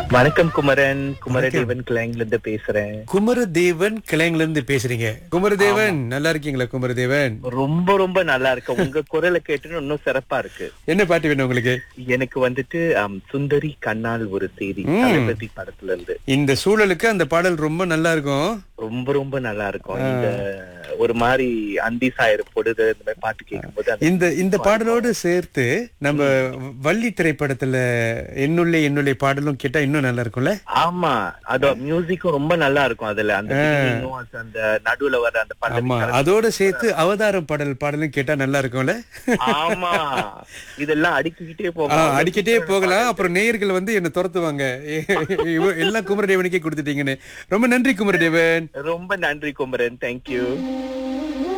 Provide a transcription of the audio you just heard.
வணக்கம் குமரன் குமரதேவன் கிளாங்ல இருந்து பேசுறேன் குமரதேவன் கிளைங்ல இருந்து பேசுறீங்க குமரதேவன் நல்லா இருக்கீங்களா குமரதேவன் ரொம்ப ரொம்ப நல்லா இருக்கு உங்க குரலை கேட்டுன்னு இன்னும் சிறப்பா இருக்கு என்ன பாட்டு வேணும் உங்களுக்கு எனக்கு வந்துட்டு ஆம், சுந்தரி கண்ணால் ஒரு செய்தி ம். தளபதி படத்துல இருந்து இந்த சூழலுக்கு அந்த பாடல் ரொம்ப நல்லா இருக்கும் ரொம்ப ரொம்ப நல்லா இருக்கும் இந்த ஒரு மாதிரி அந்தி சாயிர பொழுது இந்த மாதிரி பாட்டு கேட்கும்போது அந்த- இந்த இந்த பாடலோடு சேர்த்து நம்ம வள்ளி திரைப்படத்துல என்னுள்ளே என்னுள்ளே பாடலும் கேட்டா இன்னும் நல்லா இருக்கும்ல ஆமா அது மியூசிக்கும் ரொம்ப நல்லா இருக்கும் அதுல அந்த beginning-உம், அந்த நடுவுல வர அந்த ஆமா பல்லவி அதோட சேர்த்து அவதாரம் பாடல் பாடலும் கேட்டா நல்லா இருக்கும்ல ஆமா இதெல்லாம் அடுக்கிக்கிட்டே ஆ, போகும் அடிக்கிட்டே போகலாம் அப்புறம் நேயர்கள் வந்து என்ன துரத்துவாங்க இவ- எல்லாம் குமரதேவனுக்கே கொடுத்துட்டீங்கன்னு ரொம்ப நன்றி குமரதேவன் ரொம்ப நன்றி குமரன் தேங்க்யூ